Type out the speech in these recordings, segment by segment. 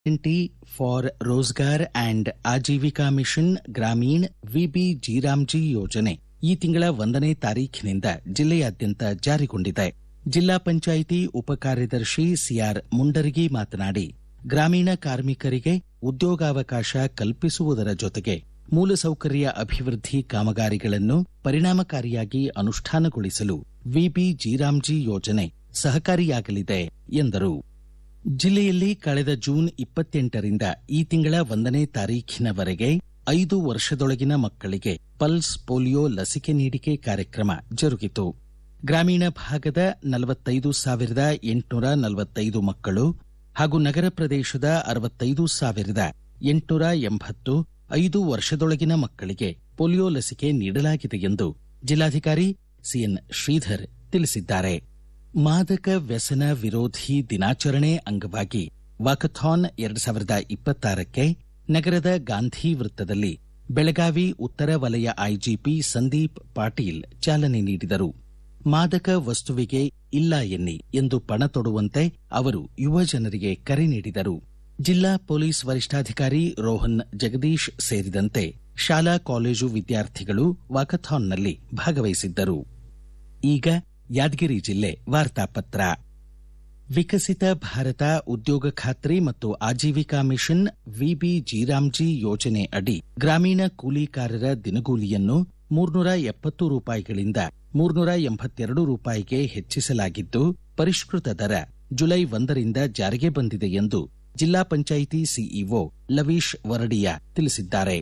guarantee for Rozgar and Ajeevika mission Grameen VB G RAM G ಯೋಜನೆ ಈ ತಿಂಗಳ ಒಂದನೇ ತಾರೀಖಿನಿಂದ ಜಿಲ್ಲೆಯಾದ್ಯಂತ ಜಾರಿಗೊಂಡಿದೆ ಜಿಲ್ಲಾ ಪಂಚಾಯಿತಿ ಉಪಕಾರ್ಯದರ್ಶಿ ಸಿಆರ್ ಮುಂಡರಗಿ ಮಾತನಾಡಿ ಗ್ರಾಮೀಣ ಕಾರ್ಮಿಕರಿಗೆ ಉದ್ಯೋಗಾವಕಾಶ ಕಲ್ಪಿಸುವುದರ ಜೊತೆಗೆ ಮೂಲಸೌಕರ್ಯ ಅಭಿವೃದ್ಧಿ ಕಾಮಗಾರಿಗಳನ್ನು ಪರಿಣಾಮಕಾರಿಯಾಗಿ ಅನುಷ್ಠಾನಗೊಳಿಸಲು ವಿಬಿ ಜಿರಾಮ್ಜಿ ಯೋಜನೆ ಸಹಕಾರಿಯಾಗಲಿದೆ ಎಂದರು ಜಿಲ್ಲೆಯಲ್ಲಿ ಕಳೆದ ಜೂನ್ ಇಪ್ಪತ್ತೆಂಟರಿಂದ ಈ ತಿಂಗಳ ಒಂದನೇ ತಾರೀಖಿನವರೆಗೆ ಐದು ವರ್ಷದೊಳಗಿನ ಮಕ್ಕಳಿಗೆ ಪಲ್ಸ್ ಪೋಲಿಯೋ ಲಸಿಕೆ ನೀಡಿಕೆ ಕಾರ್ಯಕ್ರಮ ಜರುಗಿತು ಗ್ರಾಮೀಣ ಭಾಗದ ನಲವತ್ತೈದು ಸಾವಿರದ ಎಂಟುನೂರ ನಲವತ್ತೈದು ಮಕ್ಕಳು ಹಾಗೂ ನಗರ ಪ್ರದೇಶದ ಅರವತ್ತೈದು ಸಾವಿರದ ಎಂಟುನೂರ ಎಂಬತ್ತು ಐದು ವರ್ಷದೊಳಗಿನ ಮಕ್ಕಳಿಗೆ ಪೋಲಿಯೋ ಲಸಿಕೆ ನೀಡಲಾಗಿದೆ ಎಂದು ಜಿಲ್ಲಾಧಿಕಾರಿ ಸಿಎನ್ ಶ್ರೀಧರ್ ತಿಳಿಸಿದ್ದಾರೆ ಮಾದಕ ವ್ಯಸನ ವಿರೋಧಿ ದಿನಾಚರಣೆ ಅಂಗವಾಗಿ ವಾಕಥಾನ್ ಎರಡ್ ಸಾವಿರದ ಇಪ್ಪತ್ತಾರಕ್ಕೆ ನಗರದ ಗಾಂಧಿ ವೃತ್ತದಲ್ಲಿ ಬೆಳಗಾವಿ ಉತ್ತರ ವಲಯ ಐಜಿಪಿ ಸಂದೀಪ್ ಪಾಟೀಲ್ ಚಾಲನೆ ನೀಡಿದರು ಮಾದಕ ವಸ್ತುವಿಗೆ ಇಲ್ಲ ಎನ್ನಿ ಎಂದು ಪಣ ತೊಡುವಂತೆ ಅವರು ಯುವ ಜನರಿಗೆ ಕರೆ ನೀಡಿದರು ಜಿಲ್ಲಾ ಪೊಲೀಸ್ ವರಿಷ್ಠಾಧಿಕಾರಿ ರೋಹನ್ ಜಗದೀಶ್ ಸೇರಿದಂತೆ ಶಾಲಾ ಕಾಲೇಜು ವಿದ್ಯಾರ್ಥಿಗಳು ವಾಕಥಾನ್ನಲ್ಲಿ ಭಾಗವಹಿಸಿದ್ದರು ಈಗ ಯಾದಗಿರಿ ಜಿಲ್ಲೆ ವಾರ್ತಾಪತ್ರ ವಿಕಸಿತ ಭಾರತ ಉದ್ಯೋಗ ಖಾತ್ರಿ ಮತ್ತು ಆಜೀವಿಕಾ ಮಿಷನ್ ವಿಬಿ ಜಿರಾಮ್ಜಿ ಯೋಜನೆ ಅಡಿ ಗ್ರಾಮೀಣ ಕೂಲಿಕಾರರ ದಿನಗೂಲಿಯನ್ನು ಮೂರ್ನೂರ ಎಪ್ಪತ್ತು ರೂಪಾಯಿಗಳಿಂದ ಮೂರ್ನೂರ ಎಂಬತ್ತೆರಡು ರೂಪಾಯಿಗೆ ಹೆಚ್ಚಿಸಲಾಗಿದ್ದು ಪರಿಷ್ಕೃತ ದರ ಜುಲೈ ಒಂದರಿಂದ ಜಾರಿಗೆ ಬಂದಿದೆ ಎಂದು ಜಿಲ್ಲಾ ಪಂಚಾಯಿತಿ ಸಿಇಒ ಲವೀಶ್ ವರಡಿಯಾ ತಿಳಿಸಿದ್ದಾರೆ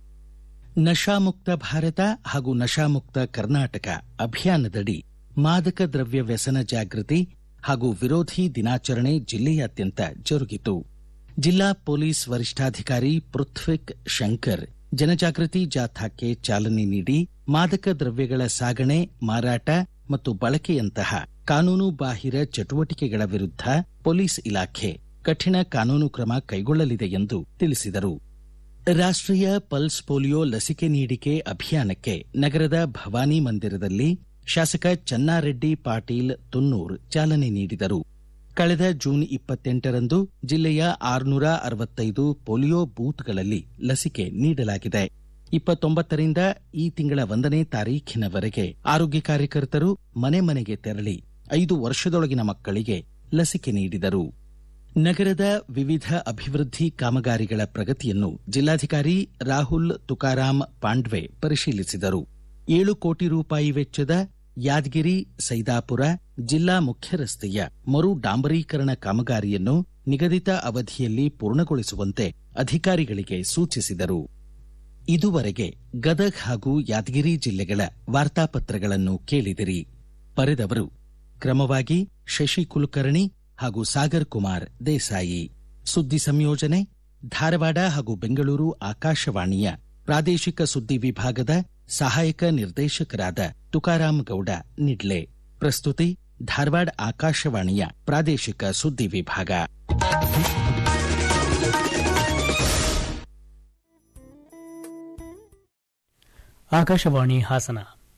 ನಶಾಮುಕ್ತ ಭಾರತ ಹಾಗೂ ನಶಾಮುಕ್ತ ಕರ್ನಾಟಕ ಅಭಿಯಾನದಡಿ ಮಾದಕ ದ್ರವ್ಯ ವ್ಯಸನ ಜಾಗೃತಿ ಹಾಗೂ ವಿರೋಧಿ ದಿನಾಚರಣೆ ಜಿಲ್ಲೆಯಾದ್ಯಂತ ಜರುಗಿತು ಜಿಲ್ಲಾ ಪೊಲೀಸ್ ವರಿಷ್ಠಾಧಿಕಾರಿ ಪೃಥ್ವಿಕ್ ಶಂಕರ್ ಜನಜಾಗೃತಿ ಜಾಥಾಕ್ಕೆ ಚಾಲನೆ ನೀಡಿ ಮಾದಕ ದ್ರವ್ಯಗಳ ಸಾಗಣೆ ಮಾರಾಟ ಮತ್ತು ಬಳಕೆಯಂತಹ ಕಾನೂನು ಬಾಹಿರ ಚಟುವಟಿಕೆಗಳ ವಿರುದ್ಧ ಪೊಲೀಸ್ ಇಲಾಖೆ ಕಠಿಣ ಕಾನೂನು ಕ್ರಮ ಕೈಗೊಳ್ಳಲಿದೆ ಎಂದು ತಿಳಿಸಿದರು ರಾಷ್ಟ್ರೀಯ ಪಲ್ಸ್ ಪೋಲಿಯೋ ಲಸಿಕೆ ನೀಡಿಕೆ ಅಭಿಯಾನಕ್ಕೆ ನಗರದ ಭವಾನಿ ಮಂದಿರದಲ್ಲಿ ಶಾಸಕ ಚನ್ನಾರೆಡ್ಡಿ ಪಾಟೀಲ್ ತುನ್ನೂರ್ ಚಾಲನೆ ನೀಡಿದರು ಕಳೆದ ಜೂನ್ ಇಪ್ಪತ್ತೆಂಟರಂದು ಜಿಲ್ಲೆಯ ಆರುನೂರ ಅರವತ್ತೈದು ಪೋಲಿಯೋ ಬೂತ್ಗಳಲ್ಲಿ ಲಸಿಕೆ ನೀಡಲಾಗಿದೆ ಇಪ್ಪತ್ತೊಂಬತ್ತರಿಂದ ಈ ತಿಂಗಳ ಒಂದನೇ ತಾರೀಖಿನವರೆಗೆ ಆರೋಗ್ಯ ಕಾರ್ಯಕರ್ತರು ಮನೆ ಮನೆಗೆ ತೆರಳಿ ಐದು ವರ್ಷದೊಳಗಿನ ಮಕ್ಕಳಿಗೆ ಲಸಿಕೆ ನೀಡಿದರು ನಗರದ ವಿವಿಧ ಅಭಿವೃದ್ಧಿ ಕಾಮಗಾರಿಗಳ ಪ್ರಗತಿಯನ್ನು ಜಿಲ್ಲಾಧಿಕಾರಿ ರಾಹುಲ್ ತುಕಾರಾಂ ಪಾಂಡ್ವೆ ಪರಿಶೀಲಿಸಿದರು ಏಳು ಕೋಟಿ ರೂಪಾಯಿ ವೆಚ್ಚದ ಯಾದಗಿರಿ ಸೈದಾಪುರ ಜಿಲ್ಲಾ ಮುಖ್ಯ ರಸ್ತೆಯ ಮರು ಡಾಂಬರೀಕರಣ ಕಾಮಗಾರಿಯನ್ನು ನಿಗದಿತ ಅವಧಿಯಲ್ಲಿ ಪೂರ್ಣಗೊಳಿಸುವಂತೆ ಅಧಿಕಾರಿಗಳಿಗೆ ಸೂಚಿಸಿದರು ಇದುವರೆಗೆ ಗದಗ್ ಹಾಗೂ ಯಾದಗಿರಿ ಜಿಲ್ಲೆಗಳ ವಾರ್ತಾಪತ್ರಗಳನ್ನು ಕೇಳಿದಿರಿ ಬರೆದವರು ಕ್ರಮವಾಗಿ ಶಶಿ ಕುಲಕರ್ಣಿ ಹಾಗೂ ಸಾಗರ್ ಕುಮಾರ್ ದೇಸಾಯಿ ಸುದ್ದಿ ಸಂಯೋಜನೆ ಧಾರವಾಡ ಹಾಗೂ ಬೆಂಗಳೂರು ಆಕಾಶವಾಣಿಯ ಪ್ರಾದೇಶಿಕ ಸುದ್ದಿ ವಿಭಾಗದ ಸಹಾಯಕ ನಿರ್ದೇಶಕರಾದ ತುಕಾರಾಂ ಗೌಡ ನಿಡ್ಲೆ ಪ್ರಸ್ತುತಿ ಧಾರವಾಡ ಆಕಾಶವಾಣಿಯ ಪ್ರಾದೇಶಿಕ ಸುದ್ದಿ ವಿಭಾಗ ಆಕಾಶವಾಣಿ ಹಾಸನ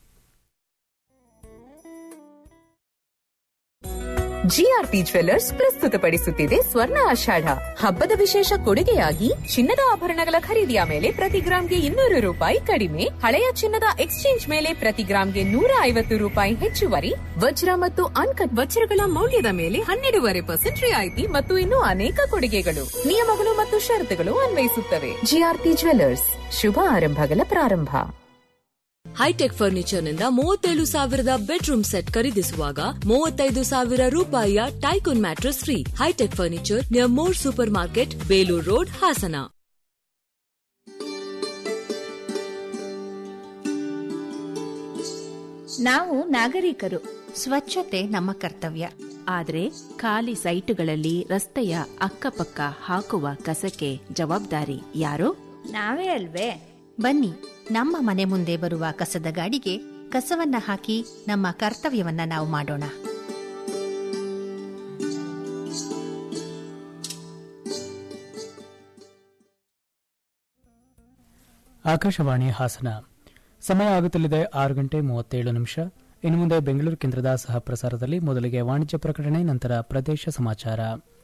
ಜಿಆರ್ಪಿ ಜ್ವೆಲ್ಲರ್ಸ್ ಪ್ರಸ್ತುತಪಡಿಸುತ್ತಿದೆ ಸ್ವರ್ಣ ಆಷಾಢ ಹಬ್ಬದ ವಿಶೇಷ ಕೊಡುಗೆಯಾಗಿ ಚಿನ್ನದ ಆಭರಣಗಳ ಖರೀದಿಯ ಮೇಲೆ ಪ್ರತಿ ಗ್ರಾಂಗೆ ಇನ್ನೂರು ರೂಪಾಯಿ ಕಡಿಮೆ ಹಳೆಯ ಚಿನ್ನದ ಎಕ್ಸ್ಚೇಂಜ್ ಮೇಲೆ ಪ್ರತಿ ಗ್ರಾಂಗೆ ನೂರ ಐವತ್ತು ರೂಪಾಯಿ ಹೆಚ್ಚುವರಿ ವಜ್ರ ಮತ್ತು ಅನ್ಕಟ್ ವಜ್ರಗಳ ಮೌಲ್ಯದ ಮೇಲೆ ಹನ್ನೆರಡೂವರೆ ಪರ್ಸೆಂಟ್ ರಿಯಾಯಿತಿ ಮತ್ತು ಇನ್ನೂ ಅನೇಕ ಕೊಡುಗೆಗಳು ನಿಯಮಗಳು ಮತ್ತು ಷರತ್ತುಗಳು ಅನ್ವಯಿಸುತ್ತವೆ ಜಿಆರ್ಪಿ ಜ್ವೆಲ್ಲರ್ಸ್ ಶುಭ ಆರಂಭಗಳ ಪ್ರಾರಂಭ ಹೈಟೆಕ್ ಫರ್ನಿಚರ್ನಿಂದ ಮೂವತ್ತೇಳು ಸಾವಿರದ ಬೆಡ್ರೂಮ್ ಸೆಟ್ ಖರೀದಿಸುವಾಗ ಮೂವತ್ತೈದು ಸಾವಿರ ರೂಪಾಯಿಯ tycoon mattress free hitech furniture near more super market Belur road Hassan ನಾವು ನಾಗರಿಕರು ಸ್ವಚ್ಛತೆ ನಮ್ಮ ಕರ್ತವ್ಯ ಆದ್ರೆ ಖಾಲಿ ಸೈಟುಗಳಲ್ಲಿ ರಸ್ತೆಯ ಅಕ್ಕಪಕ್ಕ ಹಾಕುವ ಕಸಕ್ಕೆ ಜವಾಬ್ದಾರಿ ಯಾರು ನಾವೇ ಅಲ್ವೇ ಬನ್ನಿ ನಮ್ಮ ಮನೆ ಮುಂದೆ ಬರುವ ಕಸದ ಗಾಡಿಗೆ ಕಸವನ್ನ ಹಾಕಿ ನಮ್ಮ ಕರ್ತವ್ಯವನ್ನ ನಾವು ಮಾಡೋಣ ಆಕಾಶವಾಣಿ ಹಾಸನ ಸಮಯ ಆಗುತ್ತಲಿದೆ ಆರು ಗಂಟೆ ಮೂವತ್ತೇಳು ನಿಮಿಷ ಇನ್ನು ಮುಂದೆ ಬೆಂಗಳೂರು ಕೇಂದ್ರದ ಸಹ ಪ್ರಸಾರದಲ್ಲಿ ಮೊದಲಿಗೆ ವಾಣಿಜ್ಯ ಪ್ರಕಟಣೆ ನಂತರ ಪ್ರದೇಶ ಸಮಾಚಾರ